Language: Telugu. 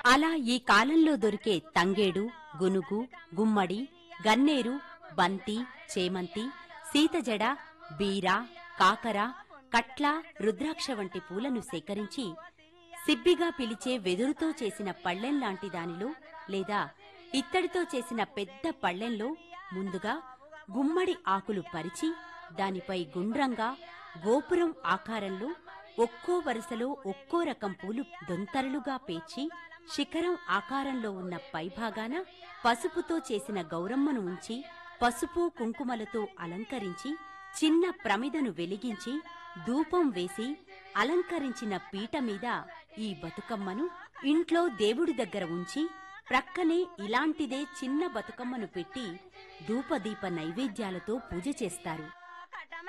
అలా ఈ కాలంలో దొరికే తంగేడు గునుగు గుమ్మడి గన్నేరు బంతి చేమంతి సీతజడ బీర కాకర కట్ల రుద్రాక్ష వంటి పూలను సేకరించి సిబ్బిగా పిలిచే వెదురుతో చేసిన పళ్ళెం లాంటి దానిలో లేదా ఇత్తడితో చేసిన పెద్ద పళ్ళెంలో ముందుగా గుమ్మడి ఆకులు పరిచి దానిపై గుండ్రంగా గోపురం ఆకారంలో ఒక్కో వరుసలో ఒక్కో రకం పూలు దొంతరలుగా పేర్చి శిఖరం ఆకారంలో ఉన్న పైభాగాన పసుపుతో చేసిన గౌరమ్మను ఉంచి పసుపు కుంకుమలతో అలంకరించి చిన్న ప్రమిదను వెలిగించి ధూపం వేసి అలంకరించిన పీట మీద ఈ బతుకమ్మను ఇంట్లో దేవుడి దగ్గర ఉంచి ప్రక్కనే ఇలాంటిదే చిన్న బతుకమ్మను పెట్టి ధూపదీప నైవేద్యాలతో పూజ చేస్తారు